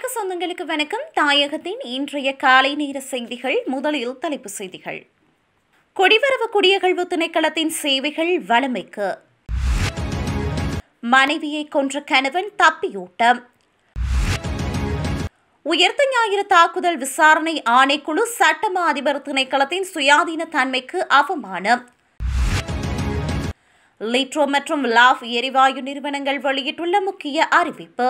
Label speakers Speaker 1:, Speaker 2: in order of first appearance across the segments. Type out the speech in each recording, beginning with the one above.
Speaker 1: தாயக சொந்தங்களுக்கு வணக்கம் தாயகத்தின் இன்றைய காலை நேர செய்திகள் முதலில் தலைப்புச் செய்திகள் குடிவரவு குடியகழ்வு திணைக்களத்தின் சேவைகள் வளமைக்கு மனைவியை கொன்ற கணவன் தப்பியோட்டம் உயர்த்த ஞாயிறு தாக்குதல் விசாரணை ஆணைக்குழு சட்டமா அதிபர் திணைக்களத்தின் சுயாதீன தன்மைக்கு அவமானம் லிட்ரோ மற்றும் லாஃப் எரிவாயு நிறுவனங்கள் வெளியிட்டுள்ள முக்கிய அறிவிப்பு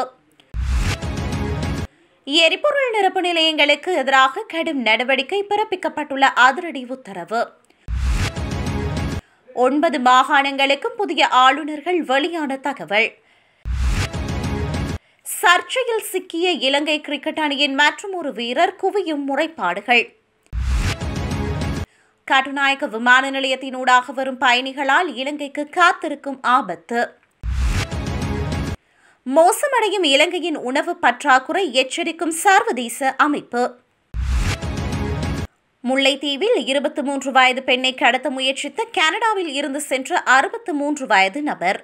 Speaker 1: எரிபொருள் நிரப்பு நிலையங்களுக்கு எதிராக கடும் நடவடிக்கை பிறப்பிக்கப்பட்டுள்ள அதிரடி உத்தரவு ஒன்பது மாகாணங்களுக்கும் புதிய ஆளுநர்கள் வெளியான தகவல் சர்ச்சையில் சிக்கிய இலங்கை கிரிக்கெட் அணியின் மற்றொரு வீரர் குவியும் முறைப்பாடுகள் கட்டுநாயக்க விமான நிலையத்தினூடாக வரும் பயணிகளால் இலங்கைக்கு காத்திருக்கும் ஆபத்து மோசமடையும் இலங்கையின் உணவு பற்றாக்குறை எச்சரிக்கும் சர்வதேச அமைப்பு முல்லைத்தீவில் இருபத்தி மூன்று வயது பெண்ணை கடத்த முயற்சித்த கனடாவில் இருந்து சென்ற அறுபத்து மூன்று வயது நபர்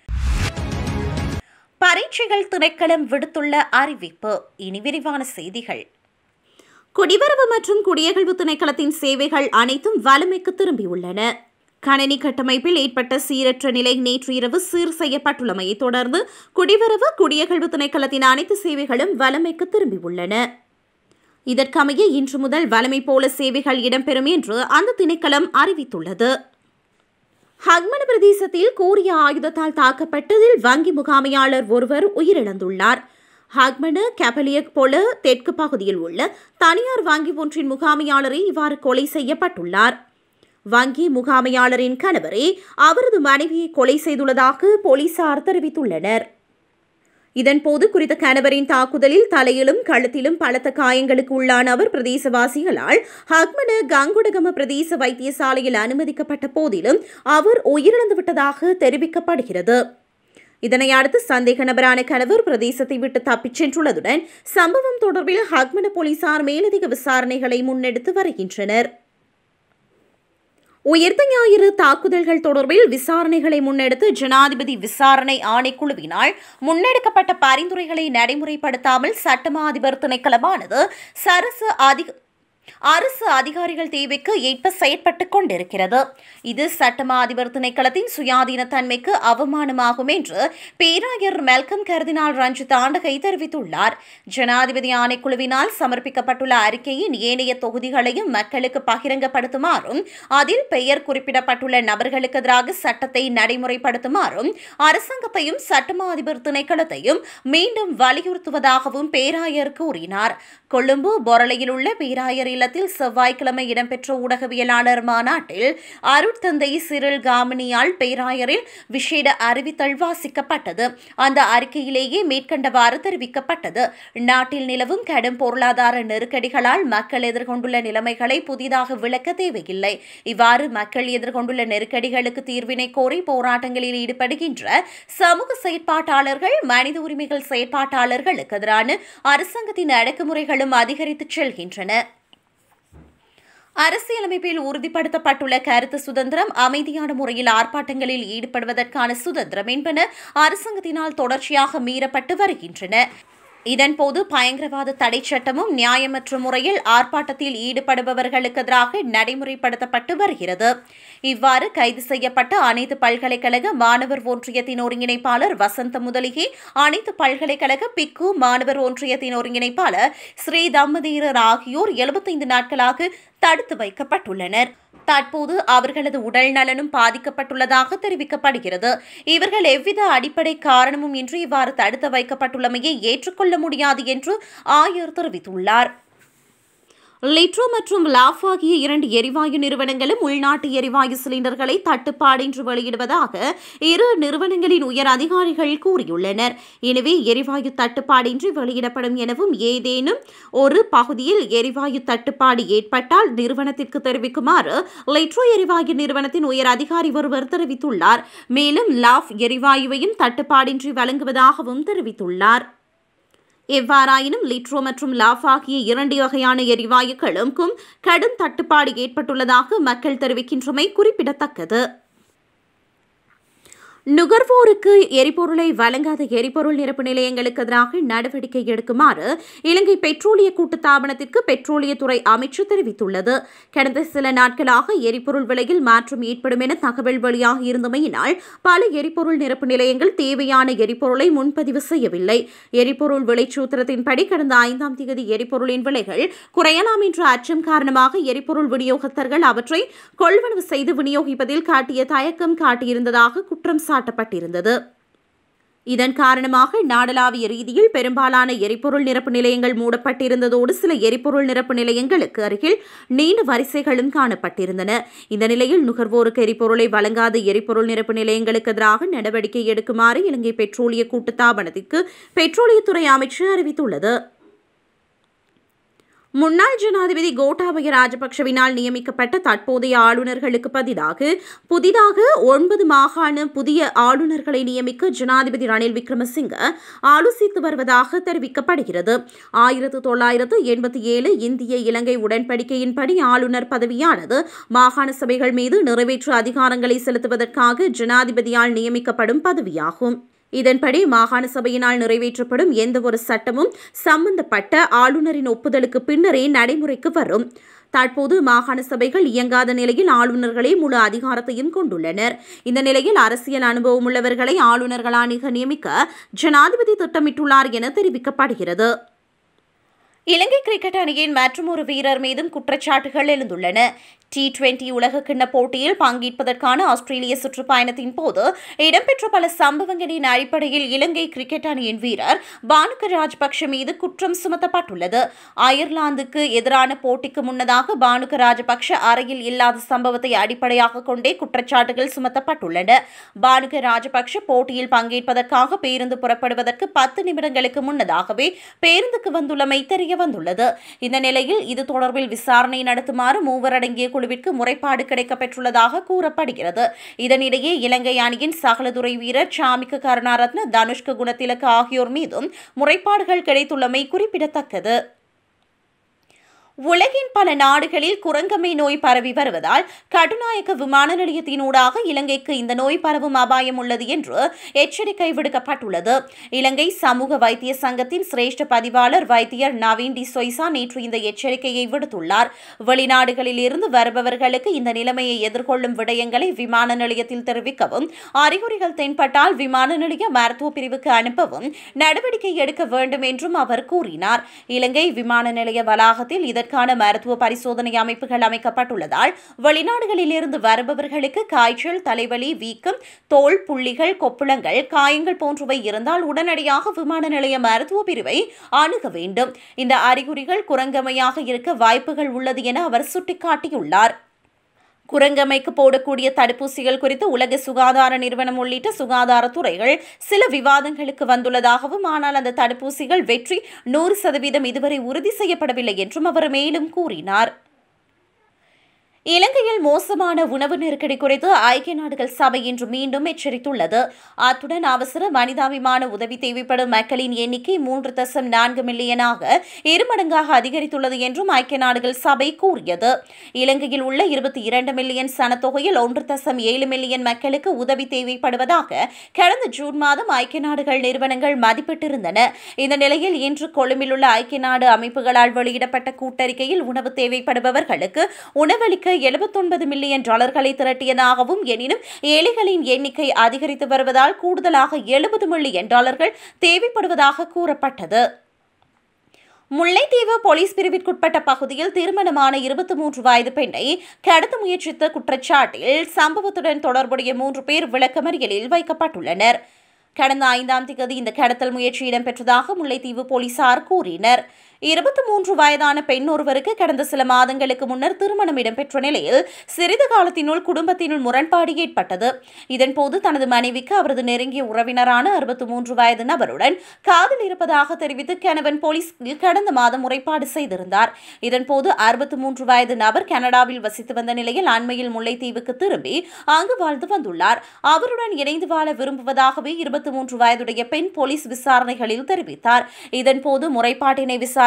Speaker 1: பரீட்சைகள் திணைக்களம் விடுத்துள்ள அறிவிப்பு இனி விரிவான செய்திகள் குடிவரவு மற்றும் குடியகழ்வு திணைக்களத்தின் சேவைகள் அனைத்தும் வலிமைக்கு திரும்பியுள்ளன கணினி கட்டமைப்பில் ஏற்பட்ட சீரற்ற நிலை நேற்று இரவு சீர் செய்யப்பட்டுள்ளமையை தொடர்ந்து குடிவரவு குடியகழ்வு திணைக்களத்தின் அனைத்து சேவைகளும் வலிமைக்கு திரும்பியுள்ளன இதற்கமைய இன்று முதல் வலிமை போல சேவைகள் இடம்பெறும் என்று அந்த திணைக்களம் அறிவித்துள்ளது ஹக்மன பிரதேசத்தில் கூறிய ஆயுதத்தால் தாக்கப்பட்டதில் வங்கி முகாமையாளர் ஒருவர் உயிரிழந்துள்ளார் ஹக்மன கேபலியக் போல தெற்கு பகுதியில் உள்ள தனியார் வங்கி ஒன்றின் முகாமையாளரே இவ்வாறு கொலை செய்யப்பட்டுள்ளார் வங்கி முகாமையாளரின் கணவரே அவரது மனைவியை கொலை செய்துள்ளதாக போலீசார் தெரிவித்துள்ளனர் இதன்போது குறித்த கணவரின் தாக்குதலில் தலையிலும் கழுத்திலும் பலத்த காயங்களுக்கு உள்ளான அவர் பிரதேசவாசிகளால் ஹக்மன கங்குடகம பிரதேச வைத்தியசாலையில் அனுமதிக்கப்பட்ட போதிலும் அவர் உயிரிழந்து விட்டதாக தெரிவிக்கப்படுகிறது இதனை அடுத்து சந்தேக நபரான கணவர் பிரதேசத்தை விட்டு தப்பிச் சென்றுள்ளதுடன் சம்பவம் தொடர்பில் ஹக்மன போலீசார் மேலதிக விசாரணைகளை முன்னெடுத்து வருகின்றனர் உயர்த்த ஞாயிறு தாக்குதல்கள் தொடர்பில் விசாரணைகளை முன்னெடுத்து ஜனாதிபதி விசாரணை ஆணைக்குழுவினால் முன்னெடுக்கப்பட்ட பரிந்துரைகளை நடைமுறைப்படுத்தாமல் சட்டமா அதிபர் திணைக்களமானது சரசு அதிக அரசு அதிகாரிகள் தேவைக்கு ஏற்ப செயற்பட்டுக் கொண்டிருக்கிறது இது சட்டமா அதிபர் திணைக்களத்தின் சுயாதீன தன்மைக்கு அவமானமாகும் என்று பேராயர் மெல்கம் கருதினால் ரஞ்சித் ஆண்டகை தெரிவித்துள்ளார் ஜனாதிபதி ஆணைக்குழுவினால் சமர்ப்பிக்கப்பட்டுள்ள அறிக்கையின் ஏனைய தொகுதிகளையும் மக்களுக்கு பகிரங்கப்படுத்துமாறும் அதில் பெயர் குறிப்பிடப்பட்டுள்ள நபர்களுக்கு எதிராக சட்டத்தை நடைமுறைப்படுத்துமாறும் அரசாங்கத்தையும் சட்டமா அதிபர் திணைக்களத்தையும் மீண்டும் வலியுறுத்துவதாகவும் பேராயர் கூறினார் கொழும்பு பொரளையில் உள்ள பேராயர் இல்லத்தில் செவ்வாய்க்கிழமை இடம்பெற்ற ஊடகவியலாளர் மாநாட்டில் அருட்தந்தை சிறில் காமினியால் பேராயரில் விசேட அறிவித்தல் வாசிக்கப்பட்டது அந்த அறிக்கையிலேயே மேற்கண்டவாறு தெரிவிக்கப்பட்டது நாட்டில் நிலவும் கடும் பொருளாதார நெருக்கடிகளால் மக்கள் எதிர்கொண்டுள்ள நிலைமைகளை புதிதாக விளக்க தேவையில்லை இவ்வாறு மக்கள் எதிர்கொண்டுள்ள நெருக்கடிகளுக்கு தீர்வினை கோரி போராட்டங்களில் ஈடுபடுகின்ற சமூக செயற்பாட்டாளர்கள் மனித உரிமைகள் செயற்பாட்டாளர்களுக்கு எதிரான அரசாங்கத்தின் அடக்குமுறைகளும் அதிகரித்து செல்கின்றன அரசியலமைப்பில் உறுதிப்படுத்தப்பட்டுள்ள கருத்து சுதந்திரம் அமைதியான முறையில் ஆர்ப்பாட்டங்களில் ஈடுபடுவதற்கான சுதந்திரம் என்பன அரசாங்கத்தினால் தொடர்ச்சியாக மீறப்பட்டு வருகின்றன இதன்போது பயங்கரவாத தடை சட்டமும் நியாயமற்ற முறையில் ஆர்ப்பாட்டத்தில் ஈடுபடுபவர்களுக்கு எதிராக நடைமுறைப்படுத்தப்பட்டு வருகிறது இவ்வாறு கைது செய்யப்பட்ட அனைத்து பல்கலைக்கழக மாணவர் ஒன்றியத்தின் ஒருங்கிணைப்பாளர் வசந்த முதலிகே அனைத்து பல்கலைக்கழக பிக்கு மாணவர் ஒன்றியத்தின் ஒருங்கிணைப்பாளர் ஸ்ரீ தம்மதீரர் ஆகியோர் எழுபத்தைந்து நாட்களாக தடுத்து வைக்கப்பட்டுள்ளனர் தற்போது அவர்களது உடல் நலனும் பாதிக்கப்பட்டுள்ளதாக தெரிவிக்கப்படுகிறது இவர்கள் எவ்வித அடிப்படை காரணமும் இன்றி இவ்வாறு தடுத்து வைக்கப்பட்டுள்ளமையை ஏற்றுக்கொள்ள முடியாது என்று ஆயர் தெரிவித்துள்ளார் லிட்ரோ மற்றும் லாஃப் ஆகிய இரண்டு எரிவாயு நிறுவனங்களும் உள்நாட்டு எரிவாயு சிலிண்டர்களை தட்டுப்பாடின்றி வெளியிடுவதாக இரு நிறுவனங்களின் உயர் அதிகாரிகள் கூறியுள்ளனர் எனவே எரிவாயு தட்டுப்பாடின்றி வெளியிடப்படும் எனவும் ஏதேனும் ஒரு பகுதியில் எரிவாயு தட்டுப்பாடு ஏற்பட்டால் நிறுவனத்திற்கு தெரிவிக்குமாறு லிட்ரோ எரிவாயு நிறுவனத்தின் உயர் அதிகாரி ஒருவர் தெரிவித்துள்ளார் மேலும் லாஃப் எரிவாயுவையும் தட்டுப்பாடின்றி வழங்குவதாகவும் தெரிவித்துள்ளார் எவ்வாறாயினும் லிட்ரோ மற்றும் லாஃப் ஆகிய இரண்டு வகையான எரிவாயுக்களுக்கும் கடும் தட்டுப்பாடு ஏற்பட்டுள்ளதாக மக்கள் தெரிவிக்கின்றமை குறிப்பிடத்தக்கது நுகர்வோருக்கு எரிபொருளை வழங்காத எரிபொருள் நிரப்பு நிலையங்களுக்கு எதிராக நடவடிக்கை எடுக்குமாறு இலங்கை பெட்ரோலிய கூட்டுத்தாபனத்திற்கு பெட்ரோலியத்துறை அமைச்சு தெரிவித்துள்ளது கடந்த சில நாட்களாக எரிபொருள் விலையில் மாற்றம் ஏற்படும் என தகவல் வெளியாக இருந்தமையினால் பல எரிபொருள் நிரப்பு நிலையங்கள் தேவையான எரிபொருளை முன்பதிவு செய்யவில்லை எரிபொருள் விலைச்சூத்திரத்தின்படி கடந்த ஐந்தாம் தேதி எரிபொருளின் விலைகள் குறையலாம் என்ற அச்சம் காரணமாக எரிபொருள் விநியோகஸ்தர்கள் அவற்றை கொள்வனவு செய்து விநியோகிப்பதில் காட்டிய தயக்கம் காட்டியிருந்ததாக குற்றம் சாட்டப்பட்டிருந்தது இதன் காரணமாக நாடளாவிய ரீதியில் பெரும்பாலான எரிபொருள் நிரப்பு நிலையங்கள் மூடப்பட்டிருந்ததோடு சில எரிபொருள் நிரப்பு நிலையங்களுக்கு அருகில் நீண்ட வரிசைகளும் காணப்பட்டிருந்தன இந்த நிலையில் நுகர்வோருக்கு எரிபொருளை வழங்காத எரிபொருள் நிரப்பு நிலையங்களுக்கு எதிராக நடவடிக்கை எடுக்குமாறு இலங்கை பெட்ரோலிய கூட்டுத்தாபனத்திற்கு பெட்ரோலியத்துறை அமைச்சு அறிவித்துள்ளது முன்னாள் ஜனாதிபதி கோட்டாபய ராஜபக்ஷவினால் நியமிக்கப்பட்ட தற்போதைய ஆளுநர்களுக்கு பதிலாக புதிதாக ஒன்பது மாகாண புதிய ஆளுநர்களை நியமிக்க ஜனாதிபதி ரணில் விக்ரமசிங்க ஆலோசித்து வருவதாக தெரிவிக்கப்படுகிறது ஆயிரத்து தொள்ளாயிரத்து எண்பத்தி ஏழு இந்திய இலங்கை உடன்படிக்கையின்படி ஆளுநர் பதவியானது மாகாண சபைகள் மீது நிறைவேற்று அதிகாரங்களை செலுத்துவதற்காக ஜனாதிபதியால் நியமிக்கப்படும் பதவியாகும் இதன்படி மாகாண சபையினால் நிறைவேற்றப்படும் எந்தவொரு சட்டமும் சம்பந்தப்பட்ட ஆளுநரின் ஒப்புதலுக்கு பின்னரே நடைமுறைக்கு வரும் தற்போது மாகாண சபைகள் இயங்காத நிலையில் ஆளுநர்களே முழு அதிகாரத்தையும் கொண்டுள்ளனர் இந்த நிலையில் அரசியல் அனுபவம் உள்ளவர்களை ஆளுநர்களாக நியமிக்க ஜனாதிபதி திட்டமிட்டுள்ளார் என தெரிவிக்கப்படுகிறது இலங்கை கிரிக்கெட் அணியின் மற்றொரு வீரர் மீதும் குற்றச்சாட்டுகள் எழுந்துள்ளன டி டுவெண்டி உலகக்கிண்ண போட்டியில் பங்கேற்பதற்கான ஆஸ்திரேலிய சுற்றுப்பயணத்தின் போது இடம்பெற்ற பல சம்பவங்களின் அடிப்படையில் இலங்கை கிரிக்கெட் அணியின் வீரர் பானுக ராஜபக்ஷ மீது குற்றம் சுமத்தப்பட்டுள்ளது அயர்லாந்துக்கு எதிரான போட்டிக்கு முன்னதாக பானுக ராஜபக்ஷ அறையில் இல்லாத சம்பவத்தை அடிப்படையாக கொண்டே குற்றச்சாட்டுகள் சுமத்தப்பட்டுள்ளன பானுக ராஜபக்ஷ போட்டியில் பங்கேற்பதற்காக பேருந்து புறப்படுவதற்கு பத்து நிமிடங்களுக்கு முன்னதாகவே பேருந்துக்கு வந்துள்ளமை தெரிய வந்துள்ளது இந்த நிலையில் இது தொடர்பில் விசாரணை நடத்துமாறு மூவர் அடங்கிய குழுவிற்கு முறைப்பாடு கிடைக்கப்பெற்றுள்ளதாக கூறப்படுகிறது இதனிடையே இலங்கை அணியின் சகலதுறை வீரர் சாமிக்க கருணாரத்ன தனுஷ்க குணத்திலக்கு ஆகியோர் மீதும் முறைப்பாடுகள் கிடைத்துள்ளமை குறிப்பிடத்தக்கது உலகின் பல நாடுகளில் குரங்கம்மை நோய் பரவி வருவதால் கடுநாயக்க விமான நிலையத்தினூடாக இலங்கைக்கு இந்த நோய் பரவும் அபாயம் உள்ளது என்று எச்சரிக்கை விடுக்கப்பட்டுள்ளது இலங்கை சமூக வைத்திய சங்கத்தின் சிரேஷ்ட பதிவாளர் வைத்தியர் நவீன் டி சொய்சா நேற்று இந்த எச்சரிக்கையை விடுத்துள்ளார் வெளிநாடுகளில் இருந்து வருபவர்களுக்கு இந்த நிலைமையை எதிர்கொள்ளும் விடயங்களை விமான நிலையத்தில் தெரிவிக்கவும் அறிகுறிகள் தென்பட்டால் விமான நிலைய மருத்துவ பிரிவுக்கு அனுப்பவும் நடவடிக்கை எடுக்க வேண்டும் என்றும் அவர் கூறினார் இலங்கை விமான நிலைய வளாகத்தில் இதற்கான மருத்துவ பரிசோதனை அமைப்புகள் அமைக்கப்பட்டுள்ளதால் வெளிநாடுகளில் இருந்து வருபவர்களுக்கு காய்ச்சல் தலைவலி வீக்கம் தோல் புள்ளிகள் கொப்புளங்கள் காயங்கள் போன்றவை இருந்தால் உடனடியாக விமான நிலைய மருத்துவ பிரிவை அணுக வேண்டும் இந்த அறிகுறிகள் குரங்கமையாக இருக்க வாய்ப்புகள் உள்ளது என அவர் சுட்டிக்காட்டியுள்ளார் குரங்கமைக்கு போடக்கூடிய தடுப்பூசிகள் குறித்து உலக சுகாதார நிறுவனம் உள்ளிட்ட சுகாதாரத்துறைகள் சில விவாதங்களுக்கு வந்துள்ளதாகவும் ஆனால் அந்த தடுப்பூசிகள் வெற்றி நூறு சதவீதம் இதுவரை உறுதி செய்யப்படவில்லை என்றும் அவர் மேலும் கூறினார் இலங்கையில் மோசமான உணவு நெருக்கடி குறித்து ஐக்கிய நாடுகள் சபை இன்று மீண்டும் எச்சரித்துள்ளது அத்துடன் அவசர மனிதாபிமான உதவி தேவைப்படும் மக்களின் எண்ணிக்கை மூன்று தசம் நான்கு மில்லியனாக இருமடங்காக அதிகரித்துள்ளது என்றும் ஐக்கிய நாடுகள் சபை கூறியது இலங்கையில் உள்ள இருபத்தி இரண்டு மில்லியன் சனத்தொகையில் ஒன்று தசம் ஏழு மில்லியன் மக்களுக்கு உதவி தேவைப்படுவதாக கடந்த ஜூன் மாதம் ஐக்கிய நாடுகள் நிறுவனங்கள் மதிப்பிட்டிருந்தன இந்த நிலையில் இன்று கொழும்பில் உள்ள ஐக்கிய நாடு அமைப்புகளால் வெளியிடப்பட்ட கூட்டறிக்கையில் உணவு தேவைப்படுபவர்களுக்கு உணவளிக்க எழுபத்தொன்பது மில்லியன் டாலர்களை திரட்டியதாகவும் எனினும் ஏழைகளின் எண்ணிக்கை அதிகரித்து வருவதால் கூடுதலாக எழுபது மில்லியன் டாலர்கள் தேவைப்படுவதாக கூறப்பட்டது முல்லைத்தீவு போலீஸ் பிரிவிற்குட்பட்ட பகுதியில் திருமணமான இருபத்தி மூன்று வயது பெண்ணை கடத்த முயற்சித்த குற்றச்சாட்டில் சம்பவத்துடன் தொடர்புடைய மூன்று பேர் விளக்கமறியலில் வைக்கப்பட்டுள்ளனர் கடந்த ஐந்தாம் தேதி இந்த கடத்தல் முயற்சி இடம்பெற்றதாக முல்லைத்தீவு போலீசார் கூறினர் இருபத்தி மூன்று வயதான பெண் ஒருவருக்கு கடந்த சில மாதங்களுக்கு முன்னர் திருமணம் இடம்பெற்ற நிலையில் சிறிது காலத்தினுள் குடும்பத்தினுள் முரண்பாடு ஏற்பட்டது இதன்போது தனது மனைவிக்கு அவரது நெருங்கிய உறவினரான அறுபத்தி மூன்று வயது நபருடன் காதல் இருப்பதாக தெரிவித்து கணவன் போலீசில் கடந்த மாதம் முறைப்பாடு செய்திருந்தார் இதன்போது அறுபத்தி மூன்று வயது நபர் கனடாவில் வசித்து வந்த நிலையில் அண்மையில் முல்லைத்தீவுக்கு திரும்பி அங்கு வாழ்ந்து வந்துள்ளார் அவருடன் இணைந்து வாழ விரும்புவதாகவே இருபத்தி மூன்று வயதுடைய பெண் போலீஸ் விசாரணைகளில் தெரிவித்தார் இதன்போது முறைப்பாட்டினை விசாரி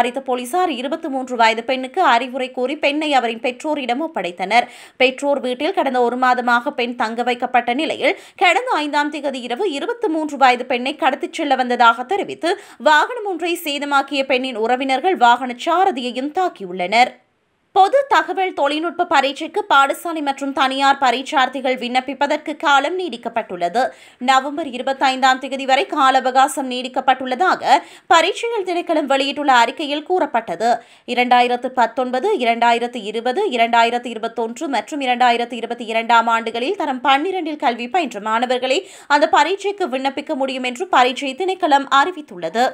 Speaker 1: விசாரித்த போலீசார் இருபத்தி மூன்று வயது பெண்ணுக்கு அறிவுரை கூறி பெண்ணை அவரின் பெற்றோரிடம் ஒப்படைத்தனர் பெற்றோர் வீட்டில் கடந்த ஒரு மாதமாக பெண் தங்க வைக்கப்பட்ட நிலையில் கடந்த ஐந்தாம் தேதி இரவு இருபத்தி மூன்று வயது பெண்ணை கடத்திச் செல்ல வந்ததாக தெரிவித்து வாகனம் ஒன்றை சேதமாக்கிய பெண்ணின் உறவினர்கள் வாகன சாரதியையும் தாக்கியுள்ளனர் பொது தகவல் தொழில்நுட்ப பரீட்சைக்கு பாடசாலை மற்றும் தனியார் பரீட்சார்த்திகள் விண்ணப்பிப்பதற்கு காலம் நீடிக்கப்பட்டுள்ளது நவம்பர் இருபத்தைந்தாம் தேதி வரை கால அவகாசம் நீடிக்கப்பட்டுள்ளதாக பரீட்சைகள் திணைக்களம் வெளியிட்டுள்ள அறிக்கையில் கூறப்பட்டது இரண்டாயிரத்து பத்தொன்பது இரண்டாயிரத்து இருபது இரண்டாயிரத்து இருபத்தொன்று மற்றும் இரண்டாயிரத்து இருபத்தி இரண்டாம் ஆண்டுகளில் தரம் பன்னிரண்டில் கல்வி பயின்ற மாணவர்களை அந்த பரீட்சைக்கு விண்ணப்பிக்க முடியும் என்று பரீட்சை திணைக்களம் அறிவித்துள்ளது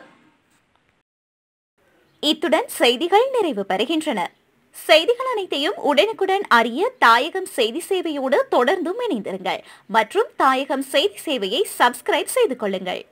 Speaker 2: இத்துடன் செய்திகள் நிறைவு பெறுகின்றன செய்திகள் அனைத்தையும் உடனுக்குடன் அறிய தாயகம் செய்தி சேவையோடு தொடர்ந்தும் இணைந்திருங்கள் மற்றும் தாயகம் செய்தி சேவையை சப்ஸ்கிரைப் செய்து கொள்ளுங்கள்